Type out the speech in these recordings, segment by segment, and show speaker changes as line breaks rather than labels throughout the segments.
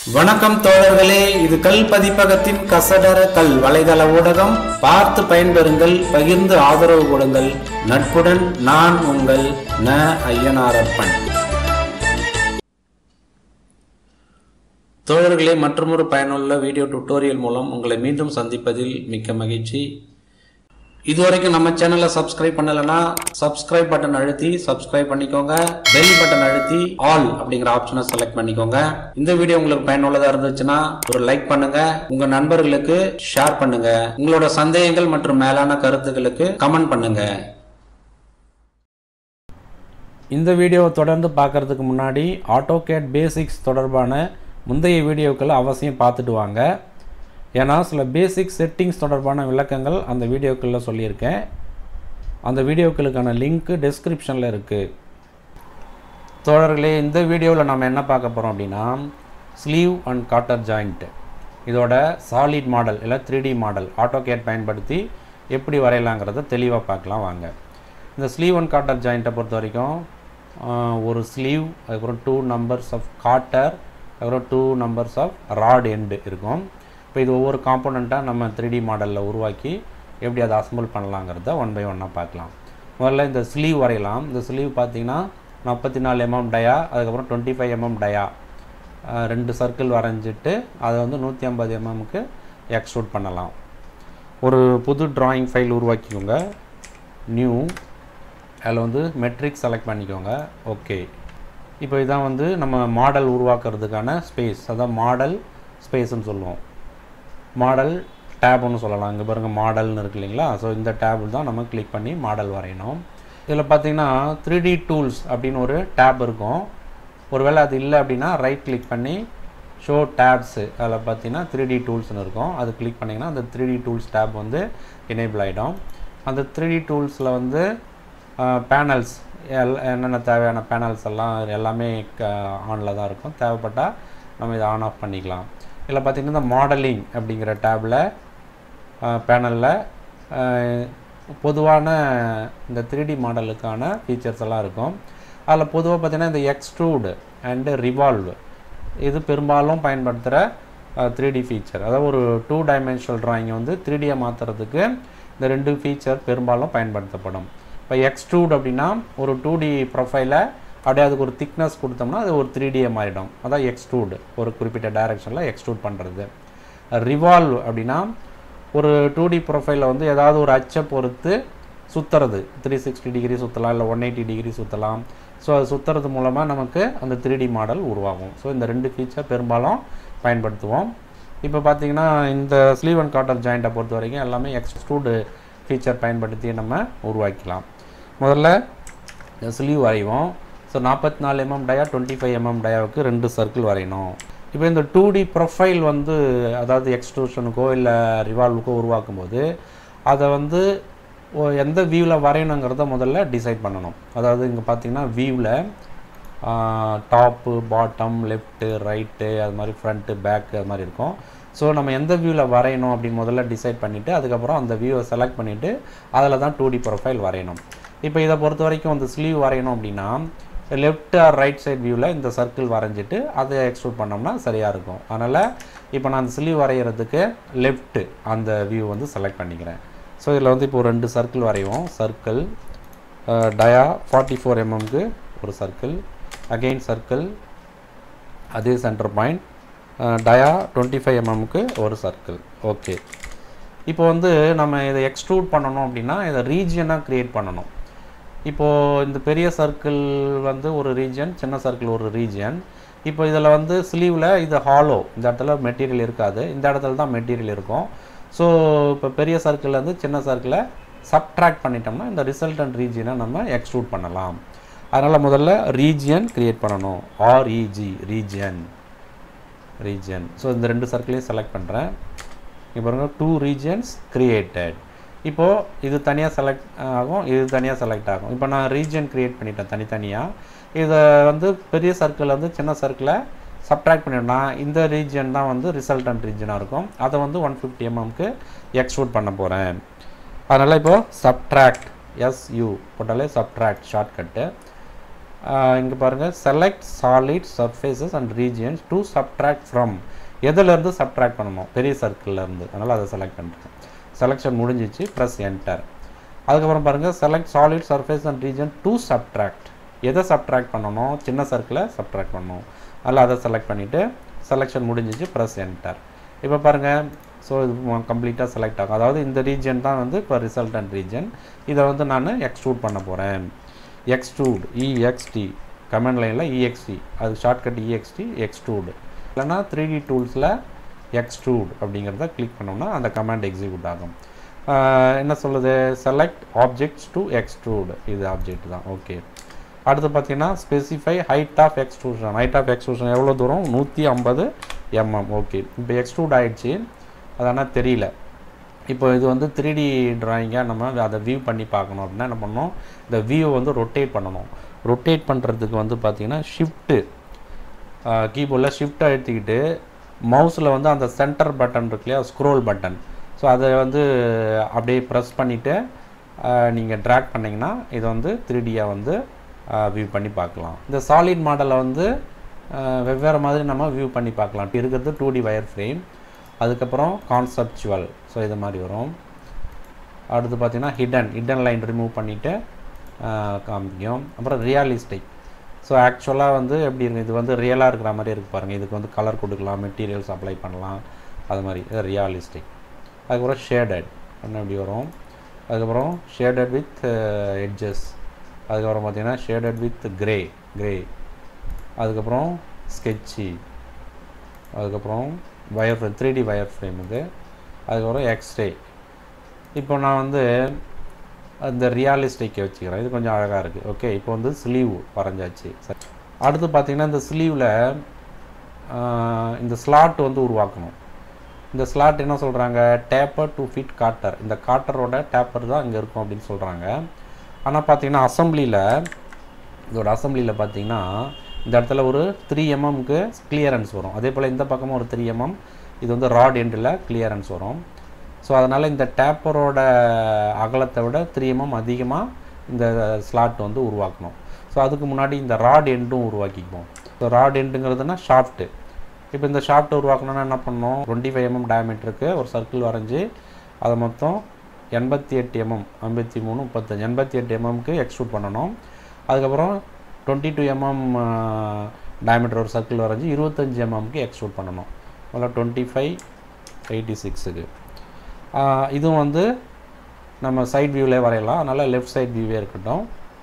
வணக்கம் தோழர்களே இது கல் பதிப்பகத்தின் கசடர கல் வலைதள ஊடகம் பார்த்து பயன்பெறுங்கள் பகிர்ந்து ஆதரவு கொடுங்கள் நட்புடன் நான் உங்கள் ந ஐயனாரப்பன் தோழர்களே மற்றொரு பயனுள்ள வீடியோ டுட்டோரியல் மூலம் உங்களை மீண்டும் சந்திப்பதில் மிக்க மகிழ்ச்சி இதுவரைக்கும் நம்ம சேனலை சப்ஸ்கிரைப் பண்ணலைன்னா சப்ஸ்கிரைப் பட்டன் அழுத்தி சப்ஸ்கிரைப் பண்ணிக்கோங்க பெல் பட்டன் அழுத்தி ஆல் அப்படிங்கிற ஆப்ஷனை செலக்ட் பண்ணிக்கோங்க இந்த வீடியோ உங்களுக்கு பயனுள்ளதா இருந்துச்சுன்னா ஒரு லைக் பண்ணுங்க உங்க நண்பர்களுக்கு ஷேர் பண்ணுங்க உங்களோட சந்தேகங்கள் மற்றும் மேலான கருத்துக்களுக்கு கமெண்ட் பண்ணுங்க
இந்த வீடியோவை தொடர்ந்து பார்க்கறதுக்கு முன்னாடி ஆட்டோகேட் பேசிக்ஸ் தொடர்பான முந்தைய வீடியோக்களை அவசியம் பார்த்துட்டு வாங்க ஏன்னா சில பேசிக் செட்டிங்ஸ் தொடர்பான விளக்கங்கள் அந்த வீடியோக்களில் சொல்லியிருக்கேன் அந்த வீடியோக்களுக்கான லிங்க்கு டெஸ்கிரிப்ஷனில் இருக்குது தோழர்களே இந்த வீடியோவில் நம்ம என்ன பார்க்க போகிறோம் அப்படின்னா ஸ்லீவ் அண்ட் காட்டர் ஜாயிண்ட் இதோட சாலிட் மாடல் இல்லை த்ரீ டி மாடல் ஆட்டோகேட் பயன்படுத்தி எப்படி வரையலாங்கிறத தெளிவாக பார்க்கலாம் வாங்க இந்த ஸ்லீவ் அண்ட் காட்டர் ஜாயிண்ட்டை பொறுத்த வரைக்கும் ஆஹ், ஒரு ஸ்லீவ் அதுக்கப்புறம் டூ நம்பர்ஸ் ஆஃப் காட்டர் அதுக்கப்புறம் two numbers of rod end இருக்கும் இப்போ இது ஒவ்வொரு காம்போனண்ட்டாக நம்ம த்ரீ டி மாடலில் உருவாக்கி எப்படி அதை அசம்பிள் பண்ணலாங்கிறத ஒன் பை ஒன்னாக பார்க்கலாம் முதல்ல இந்த ஸ்லீவ் வரையலாம் இந்த ஸ்லீவ் பார்த்தீங்கன்னா நாற்பத்தி நாலு எம்எம் டயா அதுக்கப்புறம் டுவெண்ட்டி ஃபைவ் எம்எம் டயா ரெண்டு சர்க்கிள் வரைஞ்சிட்டு அதை வந்து நூற்றி ஐம்பது எம்எம்க்கு எக்ஸ்ட்ரூட் பண்ணலாம் ஒரு புது டிராயிங் ஃபைல் உருவாக்கிக்கோங்க நியூ அதில் வந்து மெட்ரிக் செலக்ட் பண்ணிக்கோங்க ஓகே இப்போ இதான் வந்து நம்ம மாடல் உருவாக்குறதுக்கான ஸ்பேஸ் அதான் மாடல் ஸ்பேஸ்னு சொல்லுவோம் மாடல் டேப்னு சொல்லலாம் இங்கே பாருங்கள் மாடல்னு இருக்கு இல்லைங்களா ஸோ இந்த டேப் தான் நம்ம கிளிக் பண்ணி மாடல் வரையணும் இதில் பார்த்தீங்கன்னா த்ரீ டி டூல்ஸ் அப்படின்னு ஒரு டேப் இருக்கும் ஒருவேளை அது இல்லை அப்படின்னா ரைட் கிளிக் பண்ணி ஷோ டேப்ஸு அதில் பார்த்தீங்கன்னா த்ரீ டி டூல்ஸ்னு இருக்கும் அது கிளிக் பண்ணிங்கன்னா அந்த த்ரீ டி டூல்ஸ் டேப் வந்து எனேபிள் ஆகிடும் அந்த த்ரீ டி டூல்ஸில் வந்து பேனல்ஸ் எல் என்னென்ன தேவையான பேனல்ஸ் எல்லாம் எல்லாமே ஆனில் தான் இருக்கும் தேவைப்பட்டால் நம்ம இதை ஆன் ஆஃப் பண்ணிக்கலாம் இதில் பார்த்திங்கன்னா இந்த மாடலிங் அப்படிங்கிற டேபில் பேனலில் பொதுவான இந்த த்ரீ டி மாடலுக்கான ஃபீச்சர்ஸ் எல்லாம் இருக்கும் அதில் பொதுவாக பார்த்திங்கன்னா இந்த எக்ஸ்ட்ரூடு அண்டு ரிவால்வ் இது பெரும்பாலும் பயன்படுத்துகிற த்ரீ டி ஃபீச்சர் அதாவது ஒரு டூ டைமென்ஷனல் டிராயிங்கை வந்து த்ரீ டியை மாற்றுறதுக்கு இந்த ரெண்டு ஃபீச்சர் பெரும்பாலும் பயன்படுத்தப்படும் இப்போ எக்ஸ்ட்ரூட் அப்படின்னா ஒரு டூ டி ப்ரொஃபைலை அப்படியே அதுக்கு ஒரு திக்னஸ் கொடுத்தோம்னா அது ஒரு த்ரீ டியை மாறிடும் அதான் எக்ஸ்ட்ரூட் ஒரு குறிப்பிட்ட டைரக்ஷனில் எக்ஸ்ட்ரூட் பண்ணுறது ரிவால்வ் அப்படின்னா ஒரு டூ டி ப்ரொஃபைலில் வந்து ஏதாவது ஒரு அச்சை பொறுத்து சுற்றுறது த்ரீ சிக்ஸ்டி டிகிரி சுற்றலாம் இல்லை ஒன் எயிட்டி டிகிரி சுற்றலாம் ஸோ அது சுற்றுறது மூலமாக நமக்கு அந்த த்ரீ டி மாடல் உருவாகும் ஸோ இந்த ரெண்டு ஃபீச்சர் பெரும்பாலும் பயன்படுத்துவோம் இப்போ பார்த்தீங்கன்னா இந்த ஸ்லீவ் அண்ட் காட்டர் ஜாயிண்ட்டை பொறுத்த வரைக்கும் எல்லாமே எக்ஸ்ட்ரூடு ஃபீச்சர் பயன்படுத்தி நம்ம உருவாக்கலாம் முதல்ல இந்த ஸ்லீவ் வரைவோம் ஸோ நாற்பத்தி நாலு mm dia twenty five mm டயாவுக்கு ரெண்டு சர்க்கிள் வரையணும் இப்போ இந்த டூ டி ப்ரொஃபைல் வந்து அதாவது எக்ஸ்ட்ரூஷனுக்கோ இல்லை ரிவால்வுக்கோ உருவாக்கும் போது அதை வந்து ஒ- எந்த வியூவில் வரையணுங்கிறத முதல்ல டிசைட் பண்ணணும் அதாவது இங்கே பார்த்தீங்கன்னா வியூவில் டாப்பு பாட்டம் லெஃப்ட்டு ரைட்டு அது மாதிரி ஃப்ரண்ட்டு பேக்கு அது மாதிரி இருக்கும் ஸோ நம்ம எந்த வியூவில் வரையணும் அப்படின்னு முதல்ல டிசைட் பண்ணிவிட்டு அதுக்கப்புறம் அந்த வியூவை செலக்ட் பண்ணிவிட்டு அதில் தான் டூ டி ப்ரொஃபைல் வரையணும் இப்போ இதை பொறுத்த வரைக்கும் அந்த ஸ்லீவ் வரையணும் அப்படின்னா லெஃப்ட் ஆர் ரைட் சைடு வியூவில் இந்த சர்க்கிள் வரைஞ்சிட்டு அதை எக்ஸ்ட்ரூட் பண்ணோம்னா சரியாக இருக்கும் அதனால் இப்போ நான் அந்த ஸ்லீவ் வரைகிறதுக்கு லெஃப்ட் அந்த வியூ வந்து செலக்ட் பண்ணிக்கிறேன் ஸோ இதில் வந்து இப்போ ஒரு ரெண்டு சர்க்கிள் வரைவோம் சர்க்கிள் டயா ஃபார்ட்டி ஃபோர் எம்எம்க்கு ஒரு சர்க்கிள் அகெயின் சர்க்கிள் அதே centre point dia twenty five எம்எம்க்கு ஒரு சர்க்கிள் ஓகே இப்போ வந்து நம்ம இதை எக்ஸ்ட்ரூட் பண்ணணும் அப்படின்னா இதை ரீஜியனாக க்ரியேட் பண்ணணும் இப்போது இந்த பெரிய சர்க்கிள் வந்து ஒரு ரீஜன் சின்ன சர்க்கிள் ஒரு ரீஜியன் இப்போ இதில் வந்து ஸ்லீவில் இது ஹாலோ இந்த இடத்துல மெட்டீரியல் இருக்காது இந்த இடத்துல தான் மெட்டீரியல் இருக்கும் ஸோ இப்போ பெரிய சர்க்கிள்லேருந்து சின்ன சர்க்கிளை சப்ட்ராக்ட் பண்ணிட்டோம்னா இந்த ரிசல்டன்ட் ரீஜியனை நம்ம எக்ஸ்ட்ரூட் பண்ணலாம் அதனால் முதல்ல ரீஜியன் க்ரியேட் பண்ணணும் ஆர்இஜி ரீஜியன் ரீஜியன் ஸோ இந்த ரெண்டு சர்க்கிளையும் செலக்ட் பண்ணுறேன் இங்கே பாருங்கள் டூ ரீஜியன்ஸ் கிரியேட்டட் இப்போது இது தனியாக செலக்ட் ஆகும் இது தனியாக செலக்ட் ஆகும் இப்போ நான் ரீஜியன் க்ரியேட் பண்ணிட்டேன் தனித்தனியாக இதை வந்து பெரிய சர்க்கிள் வந்து சின்ன சர்க்கிளை சப்ட்ராக்ட் பண்ணிடணும்னா இந்த ரீஜியன் தான் வந்து ரிசல்டன்ட் ரீஜனாக இருக்கும் அதை வந்து ஒன் ஃபிஃப்டி எம்எம்க்கு எக்ஸ்ட்ரூட் பண்ண போகிறேன் அதனால் இப்போது சப்ட்ராக்ட் எஸ்யூ போட்டாலே சப்ட்ராக்ட் ஷார்ட்கட்டு இங்கே பாருங்கள் select solid surfaces and regions to subtract from எதுலேருந்து சப்ட்ராக்ட் பண்ணணும் பெரிய சர்க்கிளில் இருந்து அதனால் அதை செலக்ட் பண்ணுறேன் செலெக்ஷன் முடிஞ்சிச்சு ப்ளஸ் என்டர் அதுக்கப்புறம் பாருங்கள் select solid surface and region to subtract எதை சப்ட்ராக்ட் பண்ணணும் சின்ன சர்க்கிளை சப்ட்ராக்ட் பண்ணணும் அதில் அதை செலக்ட் பண்ணிவிட்டு செலெக்ஷன் முடிஞ்சிச்சு ப்ளஸ் என்டர் இப்போ பாருங்கள் ஸோ இது கம்ப்ளீட்டாக செலக்ட் ஆகும் அதாவது இந்த ரீஜன் தான் வந்து இப்போ ரிசல்டன்ட் ரீஜன் இதை வந்து நான் எக்ஸ்ட்ரூட் பண்ண போகிறேன் எக்ஸ்ட்ரூட் இஎக்ஸ்டி கமெண்ட் லைனில் இஎக்ஸ்டி அது ஷார்ட்கட் இஎக்ஸ்டி எக்ஸ்ட்ரூட் இல்லைனா த்ரீ டி டூல்ஸில் எக்ஸ்ட்ரூட் அப்படிங்கிறத கிளிக் பண்ணோம்னா அந்த கமாண்ட் எக்ஸிக்யூட் ஆகும் ஆஹ் என்ன சொல்லுது செலக்ட் ஆப்ஜெக்ட்ஸ் டு எக்ஸ்ட்ரூட் இது ஆப்ஜெக்ட் தான் ஓகே அடுத்து பார்த்தீங்கன்னா specify height of extrusion height of extrusion எவ்வளோ தூரம் நூற்றி ஐம்பது எம்எம் ஓகே இப்போ எக்ஸ்ட்ரூட் ஆயிடுச்சு அது ஆனால் தெரியல இப்போ இது வந்து த்ரீ டி ட்ராயிங்காக நம்ம அதை வியூ பண்ணி பார்க்கணும் அப்படின்னா என்ன பண்ணணும் இந்த வியூவை வந்து ரொட்டேட் பண்ணணும் ரொட்டேட் பண்ணுறதுக்கு வந்து பார்த்திங்கன்னா ஷிஃப்ட்டு கீபோர்டில் ஷிஃப்ட் அழுத்திக்கிட்டு மவுஸில் வந்து அந்த சென்டர் பட்டன் இருக்கு இல்லையா ஸ்க்ரோல் பட்டன் ஸோ அதை வந்து அப்படியே ப்ரெஸ் பண்ணிவிட்டு நீங்கள் ட்ராக் பண்ணிங்கன்னா இதை வந்து த்ரீ டியாக வந்து வியூ பண்ணி பார்க்கலாம் இந்த சாலிட் மாடலை வந்து அஹ், வெவ்வேறு மாதிரி நம்ம வியூ பண்ணி பார்க்கலாம் இப்போ இருக்கிறது டூ டி வயர் ஃப்ரேம் அதுக்கப்புறம் கான்செப்சுவல் ஸோ இது மாதிரி வரும் அடுத்து பார்த்தீங்கன்னா ஹிடன் ஹிடன் லைன் ரிமூவ் பண்ணிவிட்டு காமிக்கும் அப்புறம் ரியலிஸ்டிக் ஸோ ஆக்சுவலாக வந்து எப்படி இருக்கு இது வந்து ரியலாக இருக்கிற மாதிரி இருக்கு பாருங்கள் இதுக்கு வந்து கலர் கொடுக்கலாம் மெட்டீரியல்ஸ் அப்ளை பண்ணலாம் அது மாதிரி இது ரியாலிஸ்டிக் அதுக்கப்புறம் ஷேடட் என்ன எப்படி வரும் அதுக்கப்புறம் ஷேடட் வித் எட்ஜஸ் அதுக்கப்புறம் பார்த்தீங்கன்னா ஷேடட் வித் கிரே கிரே அதுக்கப்புறம் ஸ்கெட்சி அதுக்கப்புறம் wire frame three D wire frame இது அதுக்கப்புறம் எக்ஸ்ரே இப்போ நான் வந்து அந்த ரியாலிஸ்டிக்கை வச்சுக்கிறேன் இது கொஞ்சம் அழகாக இருக்குது ஓகே இப்போ வந்து ஸ்லீவ் வரைஞ்சாச்சு சரி அடுத்து பார்த்தீங்கன்னா இந்த ஸ்லீவில் இந்த ஸ்லாட் வந்து உருவாக்கணும் இந்த ஸ்லாட் என்ன சொல்கிறாங்க டேப்பர் டு ஃபிட் காட்டர் இந்த காட்டரோட டேப்பர் தான் இங்கே இருக்கும் அப்படின்னு சொல்கிறாங்க ஆனால் பார்த்தீங்கன்னா அசம்பிளியில் இதோட அசம்பிளியில் பார்த்தீங்கன்னா இந்த இடத்துல ஒரு த்ரீ எம்எம்க்கு கிளியரன்ஸ் வரும் அதே போல் இந்த பக்கமும் ஒரு த்ரீ எம்எம் இது வந்து ராட் எண்டில் கிளியரன்ஸ் வரும் ஸோ அதனால் இந்த டேப்பரோட அகலத்தை விட த்ரீ எம்எம் அதிகமாக இந்த ஸ்லாட் வந்து உருவாக்கணும் ஸோ அதுக்கு முன்னாடி இந்த ராட் எண்டும் உருவாக்கிக்குவோம் ஸோ ராட் எண்டுங்கிறதுனா ஷாஃப்ட்டு இப்போ இந்த ஷாஃப்ட் உருவாக்கணும்னா என்ன பண்ணணும் டுவெண்ட்டி ஃபைவ் எம்எம் டயமீட்டருக்கு ஒரு சர்க்கிள் வரைஞ்சி அதை மொத்தம் எண்பத்தி எட்டு எம்எம் ஐம்பத்தி மூணு முப்பத்தஞ்சு எண்பத்தி எட்டு எம்எம்க்கு எக்ஸ்ட்ரூட் பண்ணணும் அதுக்கப்புறம் டுவெண்ட்டி டூ எம்எம் டயமீட்டர் ஒரு சர்க்கிள் வரைஞ்சி இருபத்தஞ்சி எம்எம்க்கு எக்ஸ்ட்ரூட் பண்ணணும் அதில் டுவெண்ட்டி ஃபைவ் எயிட்டி சிக்ஸுக்கு இதுவும் வந்து நம்ம சைட் வியூவிலே வரையலாம் அதனால் லெஃப்ட் சைட் வியூவே இருக்கட்டும்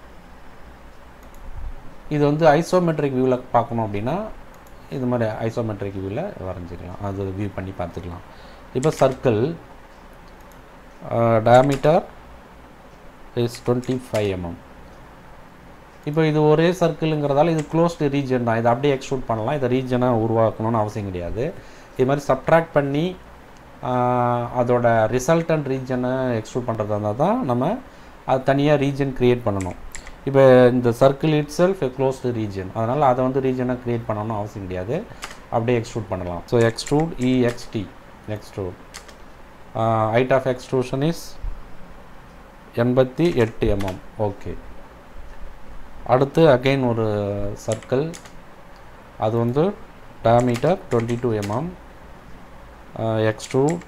இது வந்து ஐசோமெட்ரிக் வியூவில் பார்க்கணும் அப்படின்னா இது மாதிரி ஐசோமெட்ரிக் வியூவில் வரைஞ்சிக்கலாம் அது வியூ பண்ணி பார்த்துக்கலாம் இப்போ circle diameter is twenty five MM இப்போ இது ஒரே சர்க்கிளுங்கிறதால இது க்ளோஸ்டு ரீஜன் தான் இதை அப்படியே எக்ஸ்ட்ரூட் பண்ணலாம் இதை ரீஜனை உருவாக்கணும்னு அவசியம் கிடையாது இது மாதிரி சப்ட்ராக்ட் பண்ணி ஆஹ், அதோட ரிசல்டன்ட் ரீஜனை எக்ஸ்ட்ரூட் பண்ணுறதா இருந்தால் தான் நம்ம அது தனியாக ரீஜன் க்ரியேட் பண்ணணும் இப்போ இந்த circle itself closed region அதனால் அதை வந்து ரீஜனை க்ரியேட் பண்ணணும்னு அவசியம் கிடையாது அப்படியே எக்ஸ்ட்ரூட் பண்ணலாம் so extrude EXT extrude height of extrusion is எண்பத்தி எட்டு எம்எம் ஓகே அடுத்து அகைன் ஒரு சர்க்கிள் அது வந்து diameter twenty two MM extrude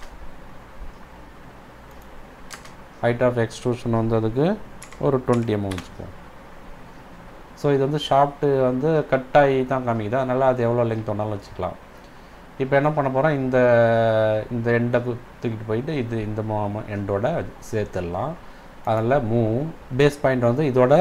height of extrusion வந்து அதுக்கு ஒரு டுவெண்ட்டி எம்எம் வச்சுக்குவோம் ஸோ இது வந்து ஷாஃப்ட்டு வந்து கட் ஆகி தான் காமிக்குது அதனால் அது எவ்வளோ லெங்க் வேணாலும் வச்சுக்கலாம் இப்போ என்ன பண்ண போகிறோம் இந்த இந்த எண்டை தூக்கிட்டு போயிட்டு இது இந்த எண்டோட சேர்த்துடலாம் அதில் மூவ் பேஸ் பாயிண்ட் வந்து இதோட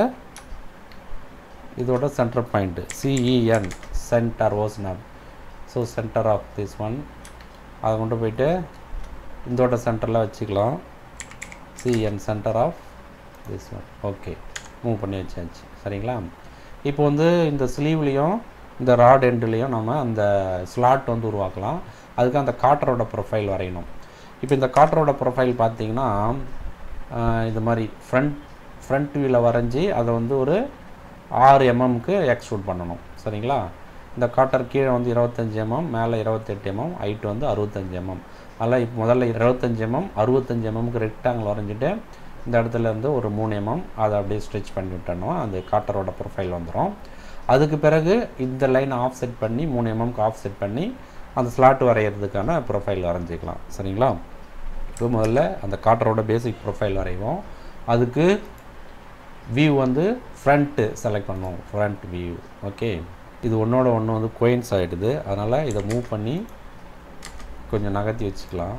இதோட center point CEN center osnap so center of this one அதை கொண்டு போயிட்டு இதோட சென்டரில் வச்சுக்கலாம் CN center of this one okay move பண்ணி வச்சாச்சு சரிங்களா இப்போ வந்து இந்த ஸ்லீவ்லேயும் இந்த ராட் எண்டுலேயும் நம்ம அந்த ஸ்லாட் வந்து உருவாக்கலாம் அதுக்கு அந்த காட்டரோட ப்ரொஃபைல் வரையணும் இப்போ இந்த காட்டரோட ப்ரொஃபைல் பார்த்தீங்கன்னா ஆஹ், இது மாதிரி ஃப்ரண்ட் ஃப்ரண்ட் வியூவில் வரைஞ்சி அதை வந்து ஒரு ஆறு எம்எம்க்கு எக்ஸ்ட்ரூட் பண்ணணும் சரிங்களா இந்த காட்டர் கீழே வந்து இருபத்தஞ்சி எம்எம் மேலே இருபத்தெட்டு எம்எம் ஹைட் வந்து அறுபத்தஞ்சி எம்எம் அதனால் இப்போ முதல்ல இருபத்தஞ்சி எம்எம் அறுபத்தஞ்சி எம்எம்க்கு ரெக்டாங்கிள் வரைஞ்சிட்டு இந்த இடத்துல இருந்து ஒரு மூணு எம்எம் அதை அப்படியே ஸ்ட்ரெச் பண்ணி விட்டோம்னா அந்த காட்டரோட ப்ரொஃபைல் வந்துடும் அதுக்கு பிறகு இந்த லைனை ஆஃப் செட் பண்ணி மூணு எம்எம்க்கு ஆஃப் செட் பண்ணி அந்த ஸ்லாட் வரைகிறதுக்கான ப்ரொஃபைல் வரைஞ்சிக்கலாம் சரிங்களா இப்போ முதல்ல அந்த காட்டரோட பேசிக் ப்ரொஃபைல் வரைவோம் அதுக்கு வியூ வந்து ஃப்ரண்ட்டு செலக்ட் பண்ணுவோம் ஃப்ரண்ட் வியூ ஓகே இது ஒன்றோட ஒன்று வந்து கோயின்ஸ் ஆகிடுது அதனால் இதை மூவ் பண்ணி கொஞ்சம் நகர்த்தி வச்சுக்கலாம்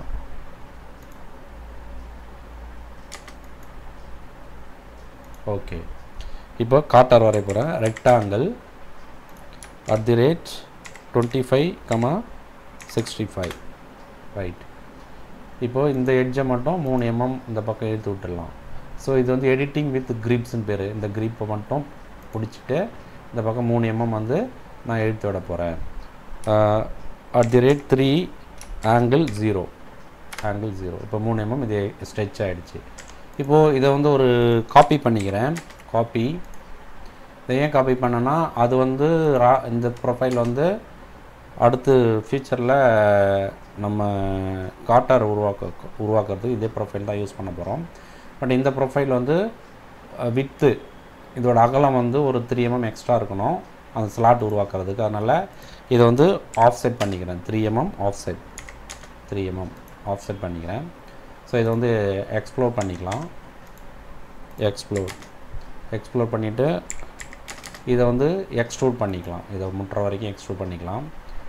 ஓகே இப்போ காட்டார் வரைய போகிறேன் rectangle at the rate twenty five comma sixty five right இப்போது இந்த எட்ஜை மட்டும் மூணு எம்எம் இந்த பக்கம் இழுத்து விட்டுடலாம் ஸோ இது வந்து எடிட்டிங் வித் கிரிப்ஸ்னு பேர் இந்த கிரிப்பை மட்டும் பிடிச்சிட்டு இந்த பக்கம் மூணு எம்எம் வந்து நான் எழுத்து விட போகிறேன் at the rate three angle zero angle zero இப்போ மூணு எம்எம் இது ஸ்ட்ரெச் ஆகிடுச்சு இப்போது இதை வந்து ஒரு காப்பி பண்ணிக்கிறேன் காப்பி இதை ஏன் காப்பி பண்ணேன்னா அது வந்து ரா இந்த ப்ரொஃபைல் வந்து அடுத்து ஃப்யூச்சரில் நம்ம காட்டார் உருவாக்க உருவாக்குறதுக்கு இதே ப்ரொஃபைல் தான் யூஸ் பண்ண போகிறோம் பட் இந்த ப்ரொஃபைல் வந்து வித்து இதோட அகலம் வந்து ஒரு த்ரீ எம்எம் எக்ஸ்ட்ரா இருக்கணும் அந்த ஸ்லாட் உருவாக்குறதுக்கு அதனால் இதை வந்து ஆஃப் செட் பண்ணிக்கிறேன் three MM offset three MM offset பண்ணிக்கிறேன் ஸோ இதை வந்து எக்ஸ்ப்ளோர் பண்ணிக்கலாம் எக்ஸ்ப்ளோர் எக்ஸ்ப்ளோர் பண்ணிவிட்டு இதை வந்து எக்ஸ்ட்ரூட் பண்ணிக்கலாம் இதை முட்டுற வரைக்கும் எக்ஸ்ட்ரூட் பண்ணிக்கலாம்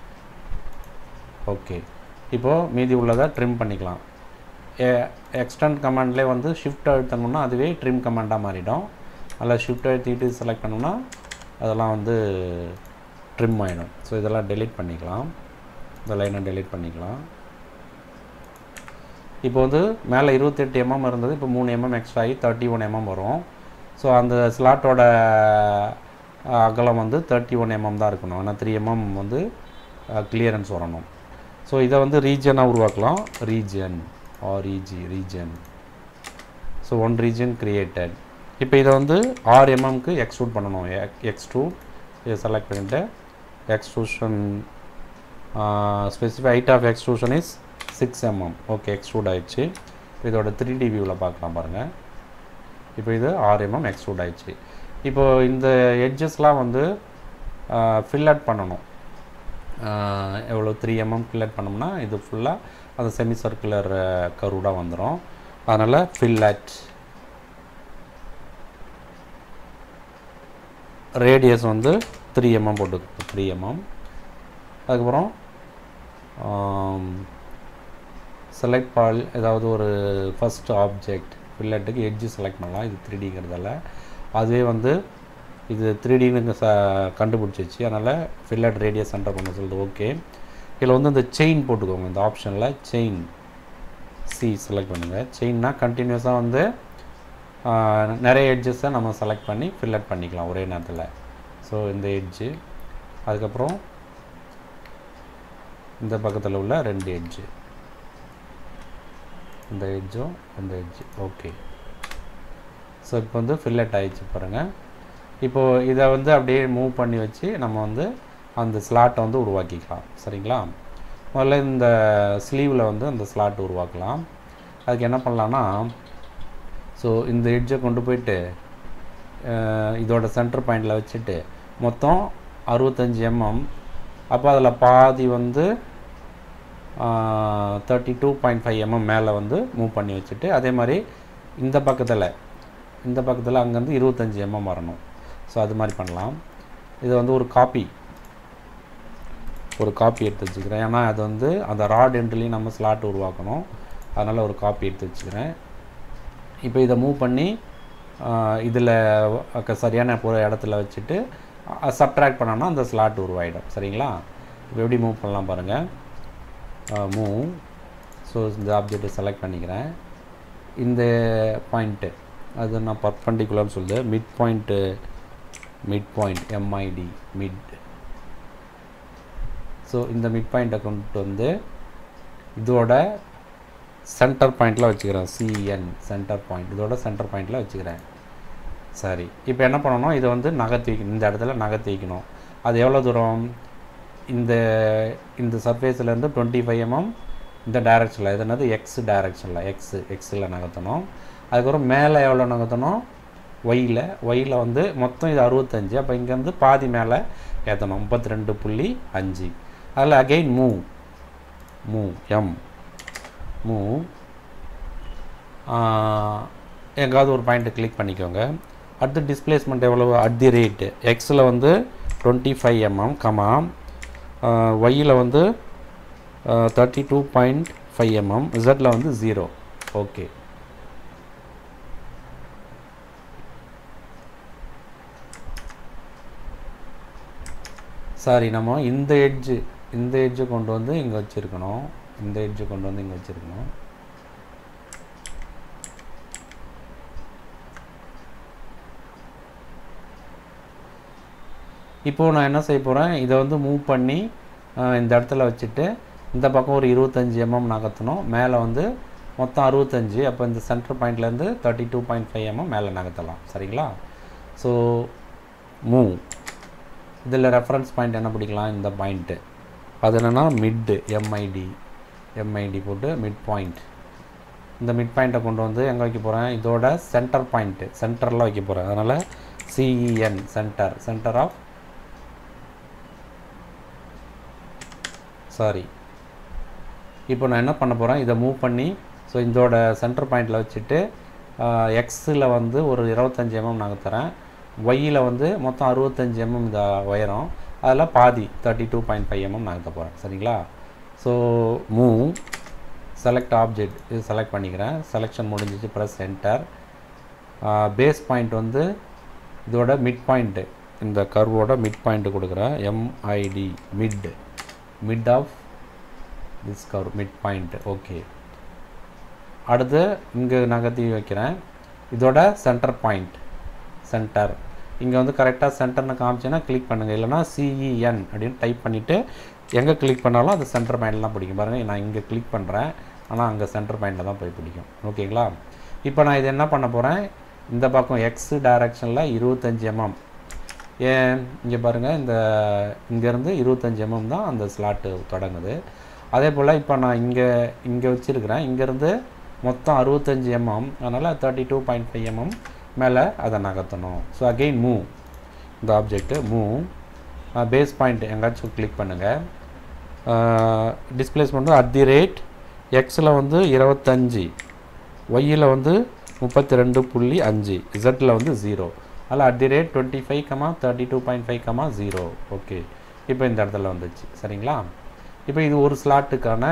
ஓகே இப்போது மீதி உள்ளதை ட்ரிம் பண்ணிக்கலாம் எக்ஸ்டெண்ட் கமாண்ட்லேயே வந்து ஷிஃப்ட் அழுத்தணும்னா அதுவே ட்ரிம் கமாண்டாக மாறிடும் அதில் ஷிஃப்ட் அழுத்திட்டு செலக்ட் பண்ணோம்னா அதெல்லாம் வந்து ட்ரிம் ஆகிடும் ஸோ இதெல்லாம் டெலீட் பண்ணிக்கலாம் இந்த லைனை டெலீட் பண்ணிக்கலாம் இப்போ வந்து மேலே இருபத்தெட்டு எம்எம் இருந்தது இப்போ மூணு எம்எம் எக்ஸ்ட்ரா ஆகி தேர்ட்டி ஒன் எம்எம் வரும் ஸோ அந்த ஸ்லாட்டோட அகலம் வந்து தேர்ட்டி ஒன் எம்எம் தான் இருக்கணும் ஆனால் த்ரீ எம்எம் வந்து கிளியரன்ஸ் வரணும் ஸோ இதை வந்து ரீஜனாக உருவாக்கலாம் region REG region so one region created இப்போ இதை வந்து ஆறு எம்எம்க்கு எக்ஸ்ட்ரூட் பண்ணணும் எக்ஸ்ட்ரூட் இதை செலக்ட் பண்ணிவிட்டு extrusion specific height of extrusion is six MM okay extrude ஆயிடுச்சு இதோட த்ரீ டி வியூவில் பார்க்கலாம் பாருங்கள் இப்போ இது ஆறு எம்எம் எக்ஸ்ட்ரூட் ஆயிடுச்சு இப்போது இந்த எட்ஜஸ்லாம் வந்து ஃபில்லட் பண்ணணும் எவ்வளோ த்ரீ எம்எம் ஃபில்லட் பண்ணோம்னா இது ஃபுல்லாக அந்த செமி சர்க்குலர் கருடாக வந்துடும் அதனால் ஃபில்லட் ரேடியஸ் வந்து த்ரீ எம்எம் போட்டு த்ரீ எம்எம் அதுக்கப்புறம் செலக்ட் பால் ஏதாவது ஒரு ஃபஸ்ட் ஆப்ஜெக்ட் ஃபில்லட்டுக்கு எட்ஜு செலக்ட் பண்ணலாம் இது த்ரீ டிங்கிறதால அதுவே வந்து இது த்ரீ டின்னு ச கண்டுபிடிச்சிச்சு அதனால் ஃபில்லட் ரேடியஸ் சென்டர் பண்ண சொல்லுது ஓகே இதில் வந்து இந்த செயின் போட்டுக்கோங்க இந்த ஆப்ஷனில் செயின் சி செலக்ட் பண்ணுங்கள் செயின்னா கண்டினியூஸாக வந்து நிறைய எட்ஜஸை நம்ம செலக்ட் பண்ணி ஃபில்லட் பண்ணிக்கலாம் ஒரே நேரத்தில் ஸோ இந்த எட்ஜு அதுக்கப்புறம் இந்த பக்கத்தில் உள்ள ரெண்டு எட்ஜு இந்த எட்ஜும் இந்த எட்ஜு ஓகே ஸோ இப்போ வந்து ஃபில்லட் ஆகிடுச்சு பாருங்கள் இப்போது இதை வந்து அப்படியே மூவ் பண்ணி வச்சு நம்ம வந்து அந்த ஸ்லாட்டை வந்து உருவாக்கிக்கலாம் சரிங்களா முதல்ல இந்த ஸ்லீவில் வந்து அந்த ஸ்லாட் உருவாக்கலாம் அதுக்கு என்ன பண்ணலான்னா ஸோ இந்த எட்ஜை கொண்டு போயிட்டு இதோட சென்டர் பாயிண்டில் வச்சுட்டு மொத்தம் அறுபத்தஞ்சி எம்எம் அப்போ அதில் பாதி வந்து thirty two point five MM மேலே வந்து மூவ் பண்ணி வச்சுட்டு அதே மாதிரி இந்த பக்கத்தில் இந்த பக்கத்தில் அங்கேருந்து இருபத்தஞ்சி எம்எம் வரணும் ஸோ அது மாதிரி பண்ணலாம் இது வந்து ஒரு காப்பி ஒரு காப்பி எடுத்து வச்சுக்கிறேன் ஏன்னா அது வந்து அந்த ராட் எண்ட்லேயும் நம்ம ஸ்லாட் உருவாக்கணும் அதனால் ஒரு காப்பி எடுத்து வச்சுக்கிறேன் இப்போ இதை மூவ் பண்ணி இதில் சரியான ஒரு இடத்துல வச்சுட்டு சப்ட்ராக்ட் பண்ணோம்னா அந்த ஸ்லாட் உருவாயிடும் சரிங்களா இப்போ எப்படி மூவ் பண்ணலாம் பாருங்கள் மூவ் ஸோ இந்த ஆப்ஜெக்டை செலக்ட் பண்ணிக்கிறேன் இந்த பாயிண்ட்டு அது நான் பர்பண்டிகுலர்னு சொல்லுது mid point mid point MID mid so இந்த மிட் பாயிண்ட்டை கொண்டு வந்து இதோட சென்டர் பாயிண்டில் வச்சுக்கிறேன் சிஎன் சென்டர் பாயிண்ட் இதோட சென்டர் பாயிண்டில் வச்சுக்கிறேன் சரி இப்போ என்ன பண்ணணும் இதை வந்து நகர்த்தி வைக்கணும் இந்த இடத்துல நகர்த்தி வைக்கணும் அது எவ்வளோ தூரம் இந்த இந்த சர்ஃபேஸ்லேருந்து டுவெண்ட்டி ஃபைவ் எம்எம் இந்த டைரக்ஷனில் இது என்னது எக்ஸ் டைரக்ஷனில் எக்ஸு எக்ஸில் நகர்த்தணும் அதுக்கப்புறம் மேலே எவ்வளோ நகர்த்தணும் ஒயில் ஒயில் வந்து மொத்தம் இது அறுபத்தஞ்சு அப்போ இங்கேருந்து பாதி மேலே ஏற்றணும் முப்பத்தி ரெண்டு புள்ளி அஞ்சு அதில் again move move M move எங்காவது ஒரு பாயிண்ட்டை கிளிக் பண்ணிக்கோங்க அடுத்து டிஸ்பிளேஸ்மெண்ட் எவ்வளவு அட் தி ரேட்டு எக்ஸில் வந்து டுவெண்ட்டி ஃபைவ் எம்எம் கமா ஒய்யில் வந்து thirty two point five MM இசட்டில் வந்து ஜீரோ ஓகே சாரி நம்ம இந்த எட்ஜு இந்த எட்ஜை கொண்டு வந்து இங்கே வச்சுருக்கணும் இந்த எட்ஜை கொண்டு வந்து இங்கே வச்சுருக்கணும் இப்போது நான் என்ன செய்ய போகிறேன் இதை வந்து மூவ் பண்ணி அஹ், இந்த இடத்துல வச்சுட்டு இந்த பக்கம் ஒரு இருபத்தஞ்சி எம்எம் நகர்த்தணும் மேலே வந்து மொத்தம் அறுபத்தஞ்சு அப்போ இந்த சென்டர் பாயிண்ட்லேருந்து thirty two point five MM மேலே நகர்த்தலாம் சரிங்களா ஸோ மூவ் இதில் ரெஃபரன்ஸ் பாயிண்ட் என்ன பிடிக்கலாம் இந்த பாயிண்ட்டு அது என்னென்னா மிட்டு எம்ஐடி எம்ஐடி போட்டு மிட் பாயிண்ட் இந்த மிட் பாயிண்ட்டை கொண்டு வந்து எங்கே வைக்க போகிறேன் இதோட சென்டர் பாயிண்ட்டு சென்டரில் வைக்க போகிறேன் அதனால் CEN center center of sorry இப்போ நான் என்ன பண்ண போகிறேன் இதை மூவ் பண்ணி ஸோ இதோட சென்டர் பாயிண்டில் வச்சுட்டு எக்ஸில் வந்து ஒரு இருபத்தஞ்சி எம்எம் நாங்கள் தரேன் ஒய்யில் வந்து மொத்தம் அறுபத்தஞ்சி எம்எம் இந்த உயரம் அதில் பாதி thirty two point five MM நகர்த்த போகிறேன் சரிங்களா ஸோ மூவ் செலக்ட் ஆப்ஜெக்ட் இது செலக்ட் பண்ணிக்கிறேன் செலெக்ஷன் முடிஞ்சிச்சு ப்ளஸ் சென்டர் பேஸ் பாயிண்ட் வந்து இதோட மிட் பாயிண்ட்டு இந்த கர்வோட மிட் பாயிண்ட்டு கொடுக்குறேன் MID mid mid of this curve mid point okay அடுத்து இங்கே நகர்த்தி வைக்கிறேன் இதோட சென்டர் பாயிண்ட் சென்டர் இங்கே வந்து கரெக்டாக சென்டர்னு காமிச்சேன்னா கிளிக் பண்ணுங்கள் இல்லைனா சிஇஎன் அப்படின்னு டைப் பண்ணிவிட்டு எங்கே கிளிக் பண்ணாலும் அது சென்டர் பாயிண்டில் தான் பிடிக்கும் பாருங்கள் நான் இங்கே கிளிக் பண்ணுறேன் ஆனால் அங்கே சென்டர் பாயிண்டில் தான் போய் பிடிக்கும் ஓகேங்களா இப்போ நான் இது என்ன பண்ண போகிறேன் இந்த பக்கம் எக்ஸ் டைரக்ஷனில் இருபத்தஞ்சி எம்எம் ஏன் இங்கே பாருங்கள் இந்த இங்கேருந்து இருபத்தஞ்சி எம்எம் தான் அந்த ஸ்லாட்டு தொடங்குது அதே போல் இப்போ நான் இங்கே இங்கே வச்சுருக்கிறேன் இங்கேருந்து மொத்தம் அறுபத்தஞ்சி எம்எம் அதனால் thirty two point five MM மேலே அதை நகர்த்தணும் ஸோ அகெயின் மூவ் இந்த ஆப்ஜெக்ட்டு மூவ் பேஸ் பாயிண்ட் எங்காச்சும் கிளிக் பண்ணுங்கள் டிஸ்பிளேஸ்மெண்ட் அட் தி ரேட் எக்ஸில் வந்து இருபத்தஞ்சி ஒய்யில் வந்து முப்பத்தி ரெண்டு புள்ளி அஞ்சு இசட்டில் வந்து ஜீரோ அதில் at the rate twenty five comma thirty two point five comma zero okay இப்போ இந்த இடத்துல வந்துச்சு சரிங்களா இப்போ இது ஒரு ஸ்லாட்டுக்கான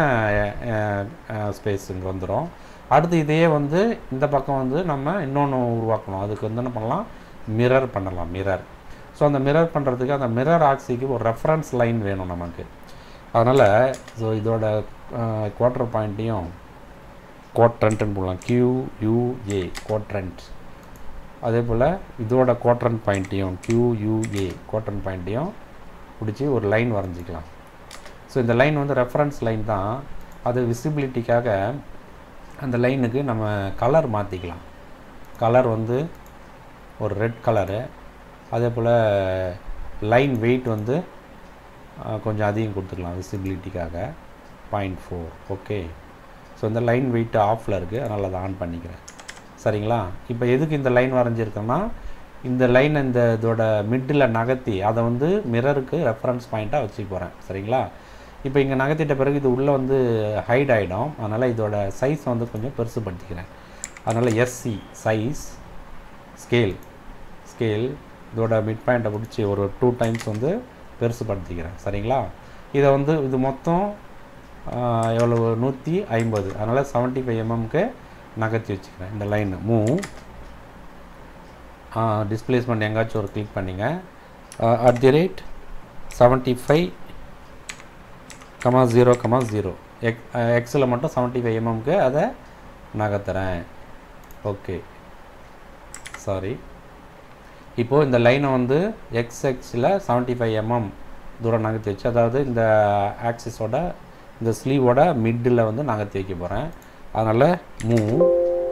ஸ்பேஸ் இங்கே வந்துடும் அடுத்து இதையே வந்து இந்த பக்கம் வந்து நம்ம இன்னொன்று உருவாக்கணும் அதுக்கு வந்து என்ன பண்ணலாம் மிரர் பண்ணலாம் மிரர் ஸோ அந்த மிரர் பண்ணுறதுக்கு அந்த மிரர் ஆக்சிக்கு ஒரு ரெஃபரன்ஸ் லைன் வேணும் நமக்கு அதனால் ஸோ இதோட குவார்ட்டர் பாயிண்ட்டையும் கோட்ரண்ட்னு போடலாம் கியூயூஏ கோட்ரண்ட் அதே போல் இதோட குவாட்ரண்ட் பாயிண்ட்டையும் கியூயூஏ குவாட்ரண்ட் பாயிண்ட்டையும் பிடிச்சி ஒரு லைன் வரைஞ்சிக்கலாம் ஸோ இந்த லைன் வந்து ரெஃபரன்ஸ் லைன் தான் அது விசிபிலிட்டிக்காக அந்த லைனுக்கு நம்ம கலர் மாற்றிக்கலாம் கலர் வந்து ஒரு ரெட் கலரு அதே போல் லைன் வெயிட் வந்து அஹ், கொஞ்சம் அதிகம் கொடுத்துக்கலாம் விசிபிலிட்டிக்காக பாயிண்ட் ஃபோர் ஓகே ஸோ இந்த லைன் வெயிட் ஆஃபில் இருக்குது அதனால் அதை ஆன் பண்ணிக்கிறேன் சரிங்களா இப்போ எதுக்கு இந்த லைன் வரைஞ்சிருக்கோன்னா இந்த லைன் இந்த இதோட மிட்டில் நகர்த்தி அதை வந்து மிரருக்கு ரெஃபரன்ஸ் பாயிண்ட்டாக வச்சுக்க போகிறேன் சரிங்களா இப்போ இங்கே நகர்த்திட்ட பிறகு இது உள்ளே வந்து ஹைட் ஆகிடும் அதனால் இதோட சைஸ் வந்து கொஞ்சம் பெருசுப்படுத்திக்கிறேன் அதனால் எஸ்சி சைஸ் ஸ்கேல் ஸ்கேல் இதோட மிட் பாயிண்ட்டை பிடிச்சி ஒரு டூ டைம்ஸ் வந்து பெருசுப்படுத்திக்கிறேன் சரிங்களா இதை வந்து இது மொத்தம் ஆஹ், எவ்வளவு நூற்றி ஐம்பது அதனால் செவன்ட்டி ஃபைவ் எம்எம்க்கு நகர்த்தி வச்சுக்கிறேன் இந்த லைன் மூவ் டிஸ்பிளேஸ்மெண்ட் எங்காச்சும் ஒரு கிளிக் பண்ணிங்க at the rate seventy five comma zero comma zero X எக்ஸில் மட்டும் செவன்ட்டி ஃபைவ் எம்எம்க்கு அதை நகர்த்துறேன் ஓகே சாரி இப்போது இந்த லைனை வந்து எக்ஸ் எக்ஸில் செவன்ட்டி ஃபைவ் எம்எம் தூரம் நகர்த்தி வச்சு அதாவது இந்த ஆக்சிஸோட இந்த ஸ்லீவோட மிட்டில் வந்து நகர்த்தி வைக்க போகிறேன் அதனால் move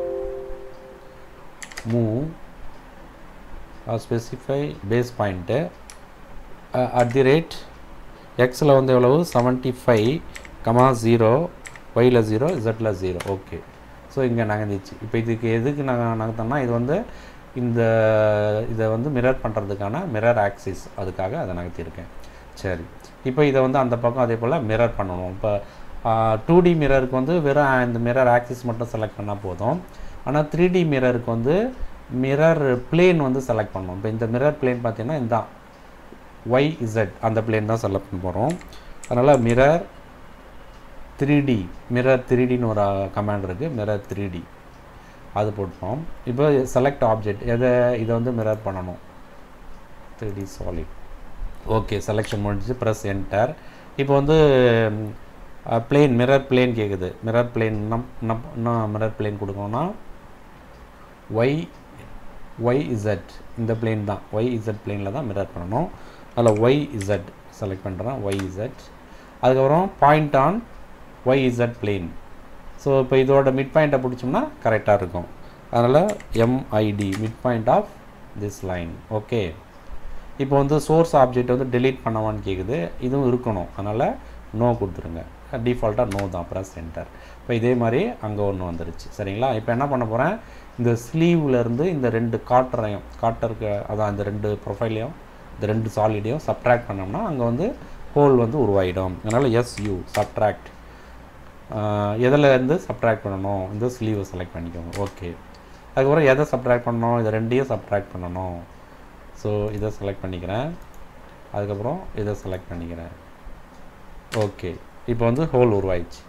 move specify base point at the rate எக்ஸில் வந்து எவ்வளவு செவன்ட்டி ஃபைவ் கமா ஜீரோ ஒயில் ஜீரோ இசட்டில் ஜீரோ ஓகே ஸோ ஸோ இங்கே நகர்ந்துச்சு இப்போ இதுக்கு எதுக்கு நாங்கள் நகர்த்தோம்னா இது வந்து இந்த இதை வந்து மிரர் பண்ணுறதுக்கான மிரர் ஆக்சிஸ் அதுக்காக அதை நகர்த்தியிருக்கேன் சரி இப்போ இதை வந்து அந்த பக்கம் அதே போல் மிரர் பண்ணணும் இப்போ டூ டி மிரருக்கு வந்து வெறும் இந்த மிரர் ஆக்சிஸ் மட்டும் செலக்ட் பண்ணால் போதும் ஆனால் த்ரீ டி மிரருக்கு வந்து மிரர் பிளேன் வந்து செலக்ட் பண்ணணும் இப்போ இந்த மிரர் பிளேன் பார்த்தீங்கன்னா இந்த ஒய் இசட் அந்த பிளேன் தான் செலக்ட் பண்ண போகிறோம் அதனால் mirror three D mirror three டின்னு ஒரு கமாண்ட் இருக்குது மிரர் த்ரீ டி அது போட்டோம் இப்போ செலக்ட் ஆப்ஜெக்ட் எதை இதை வந்து மிரர் பண்ணணும் three D solid okay selection முடிஞ்சு ப்ரெஸ் என்டர் இப்போ வந்து பிளேன் மிரர் பிளேன் கேட்குது மிரர் பிளேன் என்ன மிரர் பிளேன் கொடுக்கணும்னா ஒய் ஒய் இசட் இந்த பிளேன் தான் ஒய் இசட் பிளேனில் தான் மிரர் பண்ணணும் அதில் ஒய் இசட் செலக்ட் பண்ணுறேன் ஒய் இசட் அதுக்கப்புறம் point on Y Z plane so இப்போ இதோட மிட் பாயிண்ட்டை பிடிச்சோம்னா கரெக்டாக இருக்கும் அதனால் MID mid point of this line okay இப்போ வந்து சோர்ஸ் ஆப்ஜெக்ட் வந்து delete பண்ணவான்னு கேட்குது இதுவும் இருக்கணும் அதனால் நோ கொடுத்துருங்க டிஃபால்ட்டாக நோ தான் ப்ரெஸ் சென்டர் இப்போ இதே மாதிரி அங்கே ஒன்று வந்துருச்சு சரிங்களா இப்போ என்ன பண்ண போகிறேன் இந்த ஸ்லீவ்லேருந்து இந்த ரெண்டு காட்டரையும் காட்டருக்கு அதான் இந்த ரெண்டு ப்ரொஃபைலையும் இந்த ரெண்டு சாலிடையும் சப்ட்ராக்ட் பண்ணோம்னா அங்கே வந்து ஹோல் வந்து உருவாயிடும் அதனால் எஸ்யூ சப்ட்ராக்ட் எதில் இருந்து சப்ட்ராக்ட் பண்ணணும் இந்த ஸ்லீவை செலக்ட் பண்ணிக்கோங்க ஓகே அதுக்கப்புறம் எதை சப்ட்ராக்ட் பண்ணணும் இதை ரெண்டையும் சப்ட்ராக்ட் பண்ணணும் ஸோ இதை செலக்ட் பண்ணிக்கிறேன் அதுக்கப்புறம் இதை செலக்ட் பண்ணிக்கிறேன் ஓகே இப்போ வந்து ஹோல் உருவாயிடுச்சு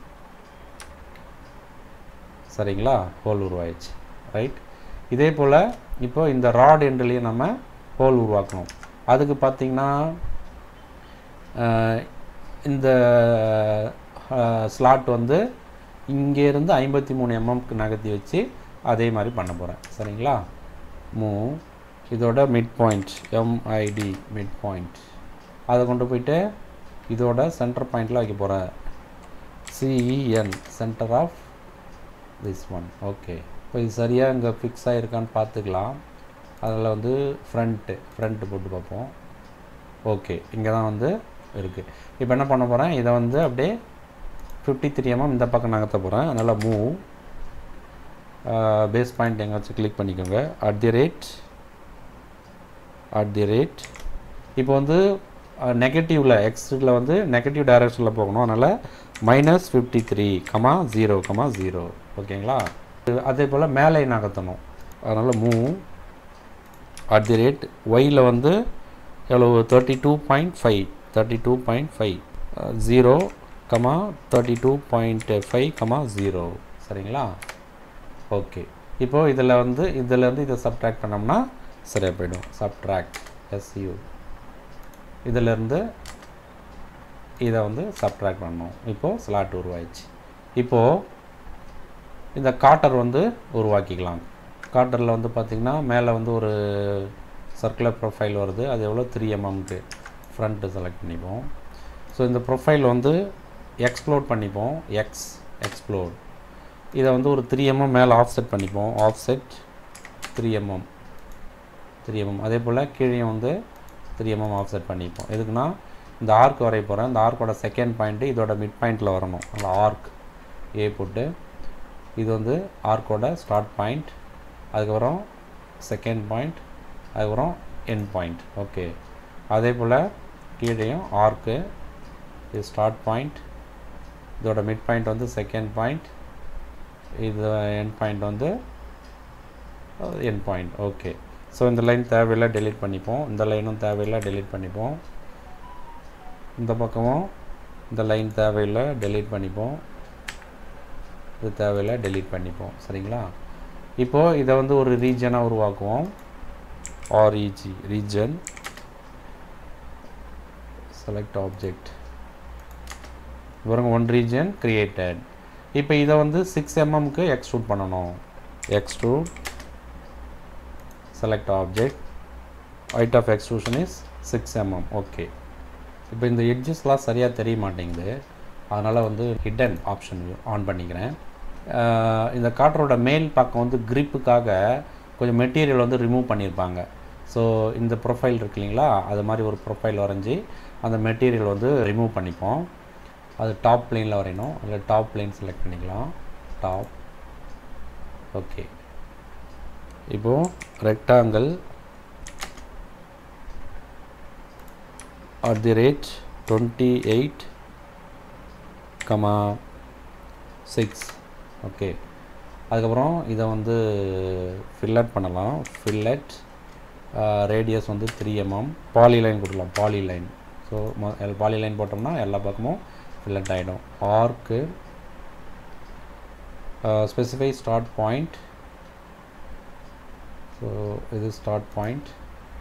சரிங்களா ஹோல் உருவாயிடுச்சு ரைட் இதே போல் இப்போ இந்த ராட் எண்ட்லேயும் நம்ம ஹோல் உருவாக்கணும் அதுக்கு பார்த்திங்கன்னா அஹ், இந்த ஸ்லாட் வந்து இங்கேருந்து ஐம்பத்தி மூணு எம்எம்க்கு நகர்த்தி வச்சு அதே மாதிரி பண்ண போகிறேன் சரிங்களா மூவ் இதோட mid point MID mid point அதை கொண்டு போயிட்டு இதோட சென்டர் பாயிண்டில் வைக்க போகிறேன் CEN center of this one okay இப்போ இது சரியாக இங்கே ஃபிக்ஸ் ஆகிருக்கான்னு பார்த்துக்கலாம் அதில் வந்து ஃப்ரண்ட்டு ஃப்ரண்ட்டு போட்டு பார்ப்போம் ஓகே இங்கே தான் வந்து இருக்குது இப்போ என்ன பண்ண போகிறேன் இதை வந்து அப்படியே ஃபிஃப்டி த்ரீ எம்எம் இந்த பக்கம் நகர்த்த போகிறேன் அதனால் மூவ் பேஸ் பாயிண்ட் எங்கேயாச்சும் கிளிக் பண்ணிக்கோங்க at the rate at the rate இப்போ வந்து நெகட்டிவில் எக்ஸில் வந்து நெகட்டிவ் டைரக்ஷனில் போகணும் அதனால் minus fifty three comma zero comma zero ஓகேங்களா அதே போல் மேலே நகர்த்தணும் அதனால் மூவ் அட் தி ரேட் ஒயில் வந்து எவ்வளோ thirty two point five thirty two point five zero comma thirty two point five comma zero சரிங்களா ஓகே இப்போது இதில் வந்து இதிலேருந்து இதை சப்ட்ராக்ட் பண்ணோம்னா சரியாக போயிடும் சப்ட்ராக்ட் எஸ்யூ இதிலேருந்து இதை வந்து சப்ட்ராக்ட் பண்ணணும் இப்போது ஸ்லாட் உருவாயிடுச்சு இப்போது இந்த காட்டர் வந்து உருவாக்கிக்கலாம் காட்டரில் வந்து பார்த்திங்கன்னா மேலே வந்து ஒரு சர்க்குலர் ப்ரொஃபைல் வருது அது எவ்வளோ த்ரீ எம்எம்க்கு ஃப்ரண்ட்டு செலக்ட் பண்ணிப்போம் ஸோ இந்த ப்ரொஃபைல் வந்து எக்ஸ்ப்ளோட் பண்ணிப்போம் எக்ஸ் எக்ஸ்ப்ளோட் இதை வந்து ஒரு த்ரீ எம்எம் மேலே ஆஃப்செட் பண்ணிப்போம் offset three MM three MM அதே போல் கீழே வந்து த்ரீ எம்எம் ஆஃப்செட் பண்ணிப்போம் எதுக்குன்னா இந்த ஆர்க் வரைய போகிறேன் இந்த ஆர்க்கோட செகண்ட் பாயிண்ட்டு இதோட மிட் பாயிண்ட்டில் வரணும் அதில் ஆர்க் ஏ போட்டு இது வந்து ஆர்க்கோட ஸ்டார்ட் பாயிண்ட் அதுக்கப்புறம் செகண்ட் பாயிண்ட் அதுக்கப்புறம் எண்ட் பாயிண்ட் ஓகே அதே போல் கீழேயும் ஆர்க்கு இது ஸ்டார்ட் பாயிண்ட் இதோட மிட் பாயிண்ட் வந்து செகண்ட் பாயிண்ட் இது எண்ட் பாயிண்ட் வந்து எண்ட் பாயிண்ட் ஓகே ஸோ இந்த லைன் தேவையில்லை delete பண்ணிப்போம் இந்த லைனும் தேவையில்லை delete பண்ணிப்போம் இந்த பக்கமும் இந்த லைன் தேவையில்லை delete பண்ணிப்போம் இது தேவையில்லை delete பண்ணிப்போம் சரிங்களா இப்போது இதை வந்து ஒரு ரீஜனாக உருவாக்குவோம் ஆர்இஜி ரீஜன் செலக்ட் ஆப்ஜெக்ட் பாருங்க ஒன் ரீஜன் கிரியேட்டட் இப்போ இதை வந்து சிக்ஸ் எம்எம்க்கு எக்ஸ்ட்ரூட் பண்ணணும் extrude select object height of extrusion is 6 mm okay இப்போ இந்த எட்ஜஸ்லாம் சரியாக தெரிய மாட்டேங்குது அதனால் வந்து ஹிடன் ஆப்ஷன் ஆன் பண்ணிக்கிறேன் அஹ் இந்த காட்டரோட மேல் பக்கம் வந்து gripக்காக கொஞ்சம் மெட்டீரியல் வந்து ரிமூவ் பண்ணியிருப்பாங்க ஸோ இந்த ப்ரொஃபைல் இருக்கு இல்லைங்களா அது மாதிரி ஒரு ப்ரொஃபைல் வரைஞ்சி அந்த மெட்டீரியல் வந்து ரிமூவ் பண்ணிப்போம் அது டாப் பிளேனில் வரையணும் அதில் டாப் பிளேன் செலக்ட் பண்ணிக்கலாம் டாப் ஓகே இப்போது rectangle at the rate 28 comma six okay அதுக்கப்புறம் இதை வந்து ஃபில்லட் பண்ணலாம் ஃபில்லட் ரேடியஸ் வந்து த்ரீ எம்எம் பாலி லைன் கொடுக்கலாம் பாலி லைன் ஸோ பாலி லைன் போட்டோம்னா எல்லா பக்கமும் ஃபில்லட் ஆகிடும் arc specify start point so இது start point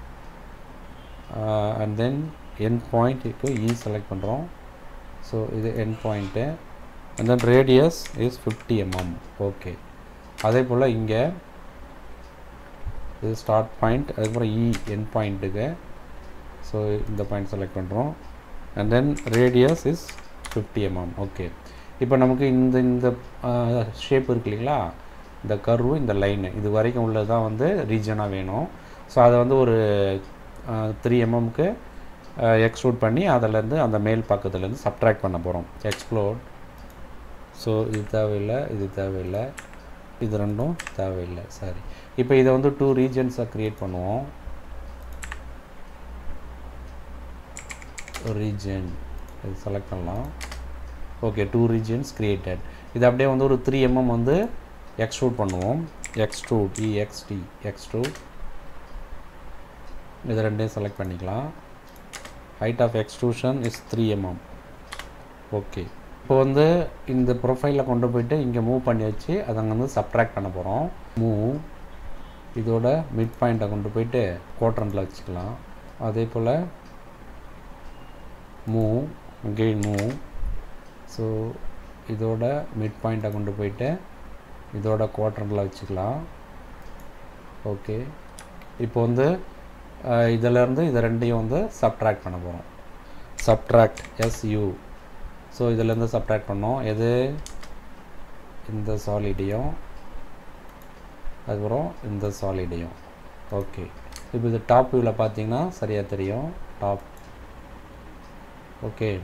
and then end point இப்போ இ செலக்ட் பண்ணுறோம் ஸோ இது end point and then radius is fifty MM okay அதே போல் இங்கே இது ஸ்டார்ட் பாயிண்ட் அதுக்கப்புறம் இ என் பாயிண்ட்டுக்கு ஸோ இந்த பாயிண்ட் செலக்ட் பண்ணுறோம் and then radius is fifty MM okay இப்போ நமக்கு இந்த இந்த ஷேப் இருக்கு இல்லைங்களா இந்த கர்வு இந்த லைனு இது வரைக்கும் உள்ளது தான் வந்து ரீஜனாக வேணும் ஸோ அதை வந்து ஒரு த்ரீ எம்எம்க்கு எக்ஸ்ட்ரூட் பண்ணி அதிலேருந்து அந்த மேல் பக்கத்துலேருந்து சப்ட்ராக்ட் பண்ண போகிறோம் எக்ஸ்ப்ளோர் ஸோ இது தேவையில்லை இது தேவையில்லை இது ரெண்டும் தேவையில்லை சரி இப்போ இதை வந்து டூ ரீஜன்ஸாக க்ரியேட் பண்ணுவோம் ரீஜன் இது செலக்ட் பண்ணலாம் ஓகே டூ ரீஜன்ஸ் கிரியேட்டட் இது அப்படியே வந்து ஒரு த்ரீ எம்எம் வந்து எக்ஸ்ட்ரூட் பண்ணுவோம் எக்ஸ்ட்ரூட் இஎக்ஸ்டி எக்ஸ்ட்ரூட் இது ரெண்டையும் செலக்ட் பண்ணிக்கலாம் height of extrusion is three MM okay இப்போ வந்து இந்த ப்ரொஃபைலில் கொண்டு போயிட்டு இங்கே மூவ் பண்ணி வச்சு அதை அங்கே வந்து சப்ட்ராக்ட் பண்ண போகிறோம் மூவ் இதோட மிட் பாயிண்ட்டை கொண்டு போயிட்டு குவாட்ரண்டில் வச்சுக்கலாம் அதே போல் மூவ் கெயின் மூவ் ஸோ இதோட மிட் பாயிண்ட்டை கொண்டு போயிட்டு இதோட குவாட்ரண்டில் வச்சுக்கலாம் ஓகே இப்போ வந்து இதிலேருந்து இது ரெண்டையும் வந்து சப்ட்ராக்ட் பண்ண போகிறோம் சப்ட்ராக்ட் எஸ்யூ ஸோ இதிலேருந்து சப்ட்ராக்ட் பண்ணோம் எது இந்த சாலிடையும் அதுக்கப்புறம் இந்த சாலிடையும் ஓகே இப்போ இது டாப் வியூவில் பார்த்தீங்கன்னா சரியாக தெரியும் டாப் ஓகே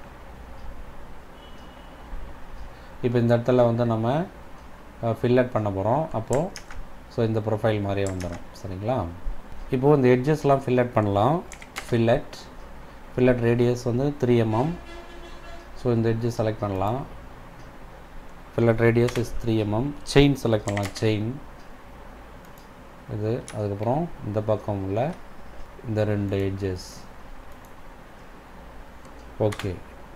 இப்போ இந்த இடத்துல வந்து நம்ம ஃபில்லட் பண்ண போகிறோம் அப்போது ஸோ இந்த ப்ரொஃபைல் மாதிரியே வந்துடும் சரிங்களா இப்போது இந்த எட்ஜஸ்லாம் ஃபில்லட் பண்ணலாம் ஃபில்லட் ஃபில்லட் ரேடியஸ் வந்து த்ரீ எம்எம் ஸோ இந்த எட்ஜு செலக்ட் பண்ணலாம் fillet radius is three MM chain select பண்ணலாம் செயின் இது அதுக்கப்புறம் இந்த பக்கம் உள்ள இந்த ரெண்டு எட்ஜஸ் ஓகே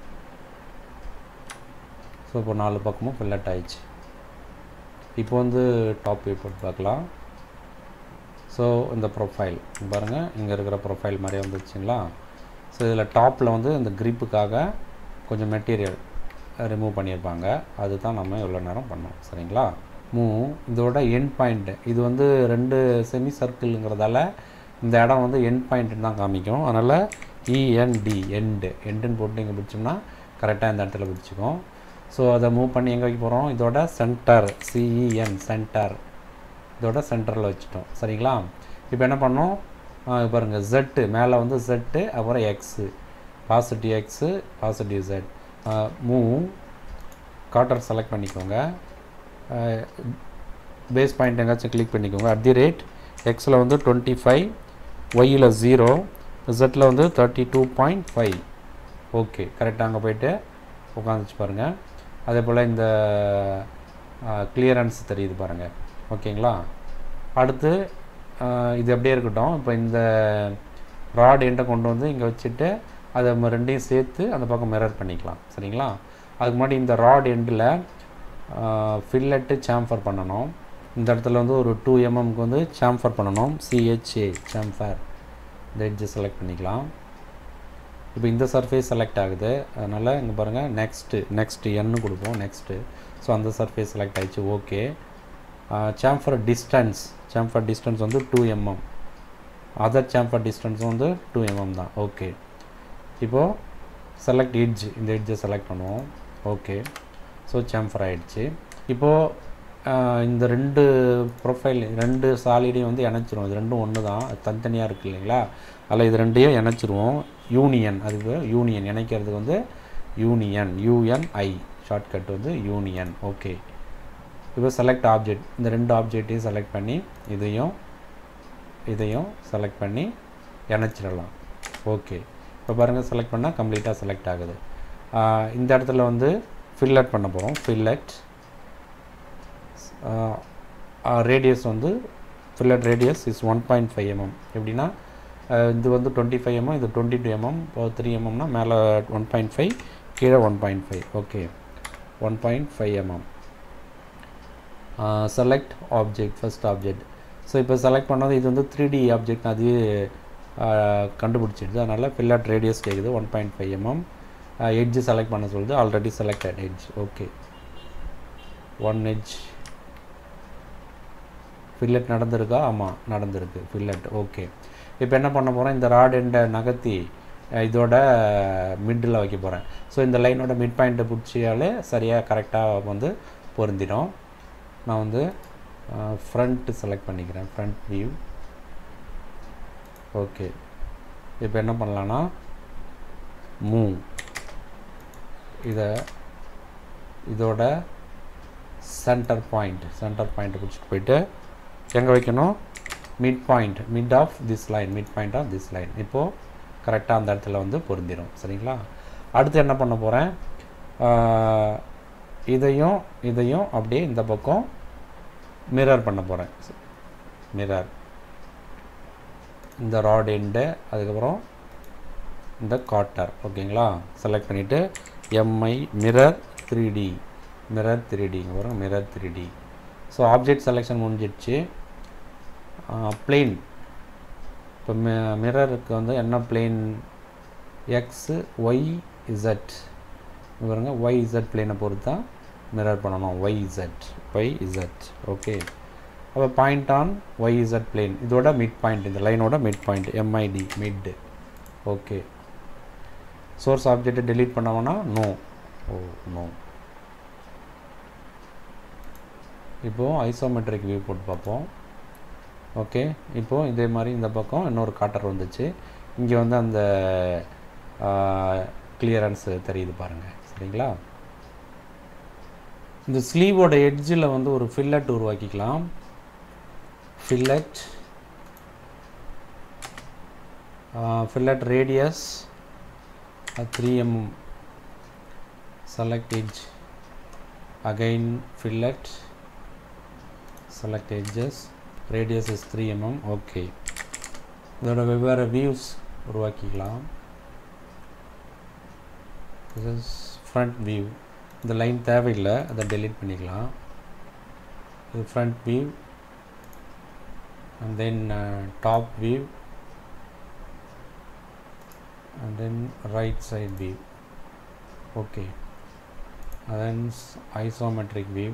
ஸோ இப்போ நாலு பக்கமும் ஃபில்லட் ஆயிடுச்சு இப்போ வந்து டாப் வியூ போட்டு பார்க்கலாம் ஸோ இந்த ப்ரொஃபைல் பாருங்கள் இங்கே இருக்கிற ப்ரொஃபைல் மாதிரியே வந்துச்சுங்களா ஸோ இதில் டாப்பில் வந்து இந்த க்ரிப்புக்காக கொஞ்சம் மெட்டீரியல் ரிமூவ் பண்ணியிருப்பாங்க அதுதான் நம்ம எவ்வளோ நேரம் பண்ணோம் சரிங்களா மூவ் இதோட எண்ட் பாயிண்ட்டு இது வந்து ரெண்டு செமி சர்க்கிள்ங்கிறதால இந்த இடம் வந்து எண்ட் பாயிண்ட்டுன்னு தான் காமிக்கும் அதனால் இஎன்டி எண்டு எண்டுன்னு போட்டு இங்கே பிடிச்சோம்னா கரெக்டாக இந்த இடத்துல பிடிச்சிக்கும் ஸோ அதை மூவ் பண்ணி எங்கே வைக்க போகிறோம் இதோட சென்டர் சிஇஎன் சென்டர் இதோட சென்டரில் வச்சுட்டோம் சரிங்களா இப்போ என்ன பண்ணோம் பாருங்கள் ஜெட்டு மேலே வந்து ஜெட்டு அப்புறம் X positive X positive Z move cotter select பண்ணிக்கோங்க பேஸ் பாயிண்ட் எங்காச்சும் கிளிக் பண்ணிக்கோங்க அட் தி ரேட் எக்ஸில் வந்து டுவெண்ட்டி ஃபைவ் ஒய்யில் ஜீரோ ஜெட்டில் வந்து thirty two point five okay கரெக்டாக அங்கே போயிட்டு உட்காந்துச்சு பாருங்கள் அதே போல் இந்த கிளியரன்ஸ் தெரியுது பாருங்கள் ஓகேங்களா அடுத்து இது அப்படியே இருக்கட்டும் இப்போ இந்த ராட் எண்டை கொண்டு வந்து இங்கே வச்சுட்டு அதை நம்ம ரெண்டையும் சேர்த்து அந்த பக்கம் மிரர் பண்ணிக்கலாம் சரிங்களா அதுக்கு முன்னாடி இந்த ராட் எண்டில் ஃபில்லட்டு சாம்ஃபர் பண்ணணும் இந்த இடத்துல வந்து ஒரு டூ எம்எம்க்கு வந்து சாம்ஃபர் பண்ணணும் சிஹெச்ஏ சாம்ஃபர் இந்த எட்ஜை செலக்ட் பண்ணிக்கலாம் இப்போ இந்த சர்ஃபேஸ் செலக்ட் ஆகுது அதனால் இங்கே பாருங்கள் நெக்ஸ்ட்டு நெக்ஸ்ட்டு என்னு கொடுப்போம் நெக்ஸ்ட்டு ஸோ அந்த சர்ஃபேஸ் செலக்ட் ஆகிடுச்சு okay chamfer distance chamfer distance வந்து டூ எம்எம் அதர் சாம்ஃபர் டிஸ்டன்ஸும் வந்து டூ எம்எம் தான் ஓகே இப்போது செலக்ட் எட்ஜ் இந்த எட்ஜை செலக்ட் பண்ணுவோம் ஓகே ஸோ சாம்ஃபர் ஆகிடுச்சு இப்போது இந்த ரெண்டு ப்ரொஃபைல் ரெண்டு சாலிடையும் வந்து இணைச்சிரும் இது ரெண்டும் ஒன்று தான் தனித்தனியாக இருக்குது இல்லைங்களா அதில் இது ரெண்டையும் இணைச்சிருவோம் யூனியன் அதுக்கு யூனியன் இணைக்கிறதுக்கு வந்து யூனியன் யூஎன்ஐ ஷார்ட்கட் வந்து யூனியன் ஓகே இப்போ செலக்ட் ஆப்ஜெக்ட் இந்த ரெண்டு ஆப்ஜெக்டையும் செலக்ட் பண்ணி இதையும் இதையும் செலக்ட் பண்ணி இணைச்சிடலாம் ஓகே இப்போ பாருங்கள் செலக்ட் பண்ணால் கம்ப்ளீட்டாக செலக்ட் ஆகுது ஆஹ் இந்த இடத்துல வந்து ஃபில்லட் பண்ண போகிறோம் ஃபில்லட் ரேடியஸ் வந்து fillet radius is one point five mm எப்படின்னா ஆஹ் இது வந்து டுவெண்ட்டி ஃபைவ் எம்எம் இது டுவெண்ட்டி டூ எம்எம் த்ரீ எம்எம்னா மேலே ஒன் பாயிண்ட் ஃபைவ் கீழே one point five okay one point five mm select object first object so இப்போ செலக்ட் பண்ணது இது வந்து த்ரீ டி ஆப்ஜெக்ட் அது கண்டுபிடிச்சிடுது அதனால் ஃபில்லட் ரேடியஸ் கேட்குது one point five mm edge select பண்ண சொல்லுது already selected edge okay one edge fillet நடந்திருக்கா ஆமாம் நடந்திருக்கு ஃபில்லட் ஓகே இப்போ என்ன பண்ண போகிறேன் இந்த ராட் எண்டை நகர்த்தி அஹ், இதோட மிட்டில் வைக்க போகிறேன் ஸோ இந்த லைனோட மிட் பாயிண்ட்டை பிடிச்சியாலே சரியாக கரெக்டாக வந்து பொருந்திடும் நான் வந்து ஃப்ரண்ட்டு செலக்ட் பண்ணிக்கிறேன் ஃப்ரண்ட் வியூ ஓகே இப்போ என்ன பண்ணலான்னா மூவ் இதை இதோட சென்டர் பாயிண்ட் சென்டர் பாயிண்ட்டை பிடிச்சிட்டு போயிட்டு எங்கே வைக்கணும் mid point mid of this line mid point of this line இப்போது கரெக்டாக அந்த இடத்துல வந்து பொருந்திடும் சரிங்களா அடுத்து என்ன பண்ண போகிறேன் இதையும் இதையும் அப்படியே இந்த பக்கம் மிரர் பண்ண போகிறேன் மிரர் இந்த ராட் எண்டு அதுக்கப்புறம் இந்த காட்டர் ஓகேங்களா செலக்ட் பண்ணிவிட்டு MI mirror three D mirror three D இங்கே வரும் mirror three D so object selection முடிஞ்சிடுச்சு பிளேன் இப்போ மிரருக்கு வந்து என்ன பிளேன் எக்ஸு ஒய் இசட் பாருங்க ஒய் இசட் பிளேனை பொறுத்து தான் மிரர் பண்ணணும் Y Z Y Z okay அப்போ point on Y Z plane இதோட மிட் பாயிண்ட் இந்த லைனோட mid point MID mid okay source ஆப்ஜெக்ட்டை delete பண்ணவனா நோ ஓ நோ இப்போது ஐசோமெட்ரிக் வியூ போட்டு பார்ப்போம் ஓகே இப்போது இதே மாதிரி இந்த பக்கம் இன்னொரு காட்டர் வந்துச்சு இங்கே வந்து அந்த கிளியரன்ஸ் தெரியுது பாருங்கள் சரிங்களா இந்த ஸ்லீவோட எட்ஜில் வந்து ஒரு ஃபில்லட் உருவாக்கிக்கலாம் fillet fillet radius three mm select edge again fillet select edges radius is 3 mm okay இதோட வெவ்வேறு வியூஸ் உருவாக்கிக்கலாம் this is front view இந்த லைன் தேவையில்லை அதை delete பண்ணிக்கலாம் இது front view and then uh, top view and then right side view okay and then s- isometric view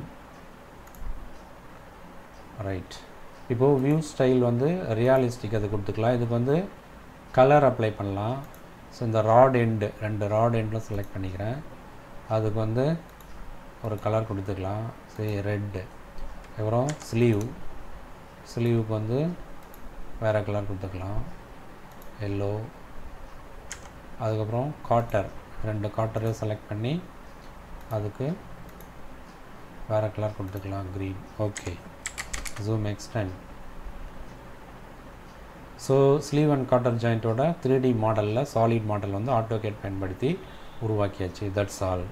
right இப்போது view style வந்து ரியாலிஸ்டிக் அது கொடுத்துக்கலாம் இதுக்கு வந்து கலர் அப்ளை பண்ணலாம் ஸோ இந்த ராட் எண்டு ரெண்டு ராட் எண்டில் செலக்ட் பண்ணிக்கிறேன் அதுக்கு வந்து ஒரு கலர் கொடுத்துக்கலாம் சரி ரெட்டு அப்புறம் ஸ்லீவ் ஸ்லீவுக்கு வந்து வேறு கலர் கொடுத்துக்கலாம் எல்லோ அதுக்கப்புறம் காட்டர் ரெண்டு காட்டரையும் செலக்ட் பண்ணி அதுக்கு வேறு கலர் கொடுத்துக்கலாம் green okay zoom extent so sleeve and cotter ஜாயிண்ட்டோட த்ரீ டி மாடலில் சாலிட் மாடல் வந்து ஆட்டோகேட் பயன்படுத்தி உருவாக்கியாச்சு தட்ஸ் ஆல்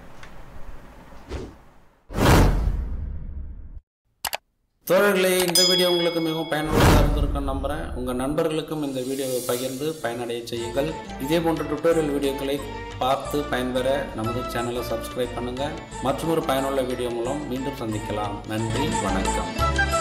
தோழர்களே இந்த வீடியோ உங்களுக்கு மிகவும் பயனுள்ளதாக இருந்திருக்கும் நம்புகிறேன் உங்கள் நண்பர்களுக்கும் இந்த வீடியோவை பகிர்ந்து பயனடைய செய்யுங்கள் இதே போன்ற டுட்டோரியல் வீடியோக்களை பார்த்து பயன்பெற நமது சேனலை சப்ஸ்கிரைப் பண்ணுங்கள் மற்றும் ஒரு பயனுள்ள வீடியோ மூலம் மீண்டும் சந்திக்கலாம் நன்றி வணக்கம்